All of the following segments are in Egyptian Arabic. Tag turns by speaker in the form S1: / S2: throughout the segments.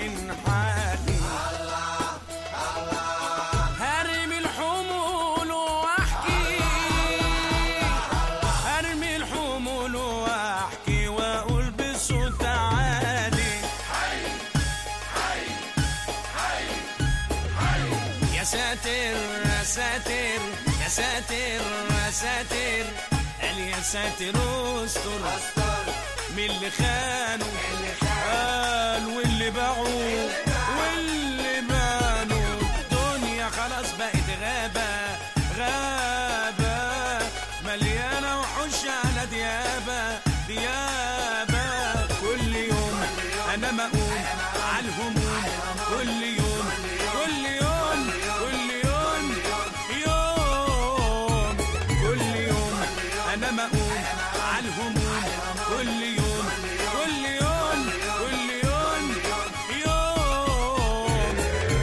S1: من حالي هرمي الحمول واحكي هرمي الحمول واحكي واقول بصوت عالي يا ساتر يا ساتر يا ساتر يا ساتر قال يا ساتر استر من اللي خانوا قال واللي باعوا واللي بانوا الدنيا خلاص بقت غابة غابة مليانة وحوش على ديابة ديابة كل يوم أنا مقوم على الهموم كل يوم كل يوم كل يوم يوم كل يوم أنا مقوم على الهموم كل يوم كل يوم كل يوم يوم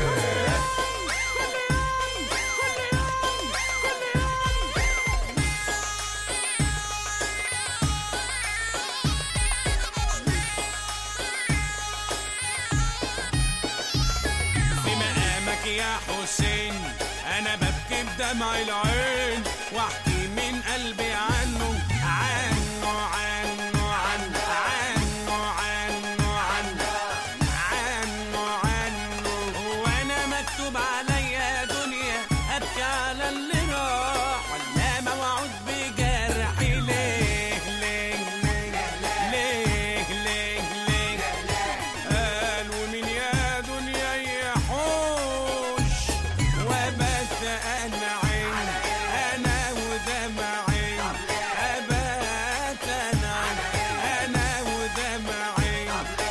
S1: في مقامك يا حسين انا ببكي بدمع العين واحكي من قلبي عنه عنه عنه عنه عنه عنه عنه عنه عنه وانا مكتوب عليا دنيا ابكي على اللي راح ولا موعود بجرحي ليه ليه ليه ليه ليه ليه قال ومن يا دنيا يحوش وبت انا عين انا ودمعي ابات انا انا ودمعي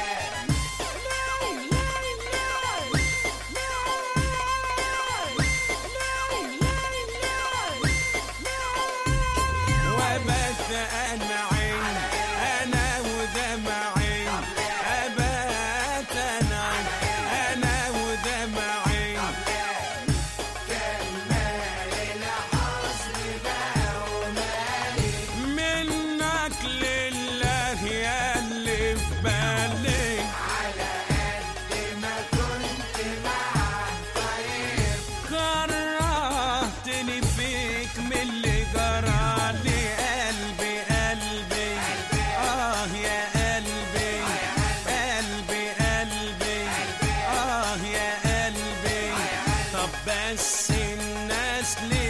S1: وبت انا عين انا ودمعي ابات انا انا ودمعي منك لله يا اللي في بالي كرهتني فيك من اللي جرى لي قلبي قلبي اه يا قلبي قلبي قلبي اه يا قلبي طب بس الناس ليه